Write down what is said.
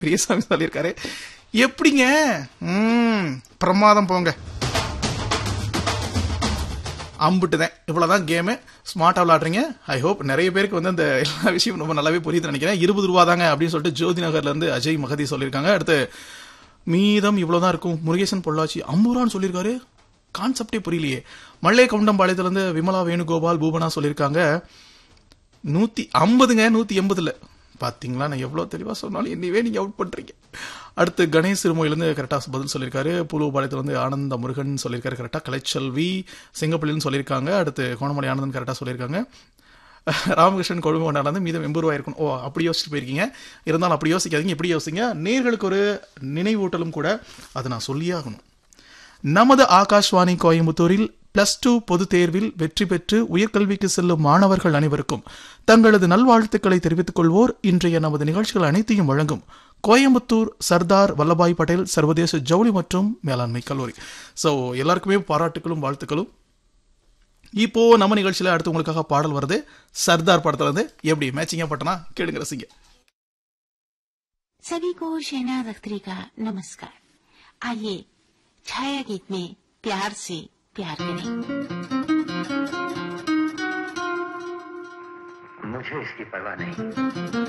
பெரியசாமி சொல்லியிருக்காரு எப்படிங்க ம் பிரமாதம் போங்க அம்புட்டுதான் இவ்வளவுதான் கேமு ஸ்மார்ட்டா விளாடுறீங்க ஐ ஹோப் நிறைய பேருக்கு வந்து அந்த எல்லா விஷயம் ரொம்ப நல்லாவே புரியுது நினைக்கிறேன் இருபது ரூபா தாங்க அப்படின்னு சொல்லிட்டு ஜோதி நகர்ல இருந்து அஜய் மகதி சொல்லியிருக்காங்க அடுத்து மீதம் இவ்வளவுதான் இருக்கும் முருகேசன் பொள்ளாச்சி ஐம்பது ரூபான்னு சொல்லியிருக்காரு கான்செப்டே புரியலையே மல்லே கவுண்டம்பாளையத்துல இருந்து விமலா வேணுகோபால் பூபனா சொல்லியிருக்காங்க நூத்தி ஐம்பதுங்க நூத்தி எண்பதுல பாத்தீங்களா நான் எவ்வளவு தெளிவா சொன்னாலும் என்னையவே நீங்க அவுட் பண்றீங்க அடுத்து கணேஷ் சிறுமொழியிலிருந்து கரெக்டா பதில் சொல்லியிருக்காரு பூலுவபாளையத்துல வந்து ஆனந்த முருகன் சொல்லியிருக்காரு கரெக்டா கலைச்செல்வி சிங்கப்பள்ளின்னு சொல்லியிருக்காங்க அடுத்து கோணமலை ஆனந்தன் கரெக்டா சொல்லியிருக்காங்க ராமகிருஷ்ணன் கொழும்பு கொண்டாந்து மீதம் எண்பது ரூபாய் இருக்கும் ஓ அப்படி யோசிச்சுட்டு போயிருக்கீங்க இருந்தாலும் அப்படி யோசிக்காதீங்க இப்படி யோசிங்க நேர்களுக்கு ஒரு நினைவூட்டலும் கூட அது நான் சொல்லியே ஆகணும் நமது ஆகாஷ்வாணி கோயம்புத்தூரில் பிளஸ் டூ பொதுத் தேர்வில் வெற்றி பெற்று உயர்கல்விக்கு செல்லும் மாணவர்கள் அனைவருக்கும் தங்களது நல்வாழ்த்துக்களை தெரிவித்துக் கொள்வோர் இன்றைய நமது நிகழ்ச்சிகள் அனைத்தையும் வழங்கும் கோயம்புத்தூர் சர்தார் வல்லபாய் பட்டேல் சர்வதேச ஜவுளி மற்றும் மேலாண்மை கல்லூரி ஸோ எல்லாருக்குமே பாராட்டுகளும் வாழ்த்துக்களும் இப்போ நம்ம நிகழ்ச்சியில அடுத்து உங்களுக்காக பாடல் வருது சர்தார் படத்துல இருந்து எப்படி மேட்சிங்கா பட்டனா கேளுங்க ரசிங்க सभी को शहना अख्तरी का नमस्कार आइए छाया गीत में प्यार से प्यार करें मुझे इसकी परवाह नहीं